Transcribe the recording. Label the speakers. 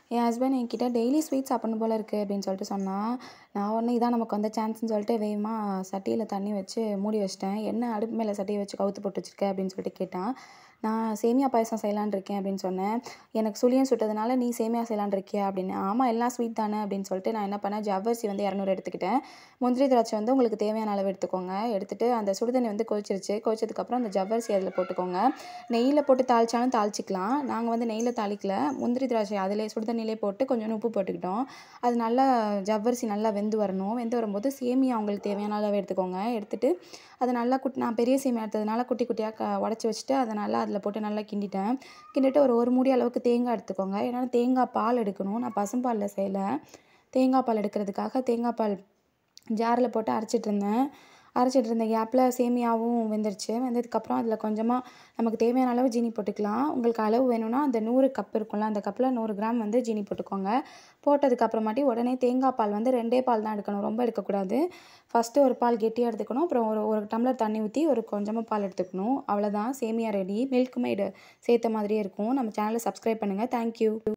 Speaker 1: என் husband என்கிட்ட daily sweet சாப்பிடணும் போல இருக்குது அப்படின்னு சொல்லிட்டு சொன்னான் நான் உடனே இதான் நமக்கு வந்த சான்ஸ்னு சொல்லிட்டு வேகமாக சட்டியில் தண்ணி வச்சு மூடி வச்சிட்டேன் என்ன அடுப்பு மேலே சட்டியை வச்சு கவுத்து போட்டு வச்சிருக்க அப்படின்னு சொல்லிட்டு கேட்டான் நான் சேமியா பாயசம் செய்யலான்னு இருக்கேன் அப்படின்னு சொன்னேன் எனக்கு சுழியம் சுட்டதுனால நீ சேமியா செய்யலான்னு இருக்கியா அப்படின்னு ஆமாம் எல்லாம் ஸ்வீட் தானே அப்படின்னு சொல்லிட்டு நான் என்ன பண்ணேன் ஜவ்வரிசி வந்து இரநூறு எடுத்துக்கிட்டேன் முந்திரி திராட்சை வந்து உங்களுக்கு தேவையான அளவு எடுத்துக்கோங்க எடுத்துட்டு அந்த சுடுதண்ணி வந்து கொதிச்சிருச்சு கொதிச்சதுக்கப்புறம் அந்த ஜவ்வரிசி அதில் போட்டுக்கோங்க நெய்யில் போட்டு தாளிச்சாலும் தாளிச்சிக்கலாம் நாங்கள் வந்து நெய்யில் தாளிக்கல முந்திரி திராட்சை அதிலே சுடுதண்ணிலே போட்டு கொஞ்சம் உப்பு போட்டுக்கிட்டோம் அது நல்லா ஜவ்வரிசி நல்லா வெந்து வரணும் வெந்து வரும்போது சேமியா உங்களுக்கு தேவையான அளவு எடுத்துக்கோங்க எடுத்துட்டு அதை நல்லா குட் நான் பெரிய சேமியா எடுத்ததுனால குட்டி குட்டியாக க உடச்சி வச்சுட்டு அதை நல்லா அதில் போட்டு நல்லா கிண்டிட்டேன் கிண்டிட்டு ஒரு ஒரு மூடி அளவுக்கு தேங்காய் எடுத்துக்கோங்க ஏன்னா தேங்காய் பால் எடுக்கணும் நான் பசும்பாலில் செய்யலை தேங்காய் பால் எடுக்கிறதுக்காக தேங்காய் பால் ஜாரில் போட்டு அரைச்சிட்டு இருந்தேன் அரைச்சிட்டு இருந்த கேப்பில் சேமியாவும் வெந்துருச்சு வெந்ததுக்கப்புறம் அதில் கொஞ்சமாக நமக்கு தேவையான அளவு ஜீனி போட்டுக்கலாம் உங்களுக்கு அளவு வேணும்னா அந்த நூறு கப் இருக்கும்ல அந்த கப்பில் நூறு கிராம் வந்து ஜீனி போட்டுக்கோங்க போட்டதுக்கப்புறமாட்டி உடனே தேங்காய் பால் வந்து ரெண்டே பால் தான் எடுக்கணும் ரொம்ப எடுக்கக்கூடாது ஃபஸ்ட்டு ஒரு பால் கெட்டியாக எடுத்துக்கணும் அப்புறம் ஒரு ஒரு டம்ளர் தண்ணி ஊற்றி ஒரு கொஞ்சமாக பால் எடுத்துக்கணும் அவ்வளோதான் சேமியா ரெடி மில்க் மேடு சேர்த்த மாதிரியே இருக்கும் நம்ம சேனலை சப்ஸ்கிரைப் பண்ணுங்கள் தேங்க்யூ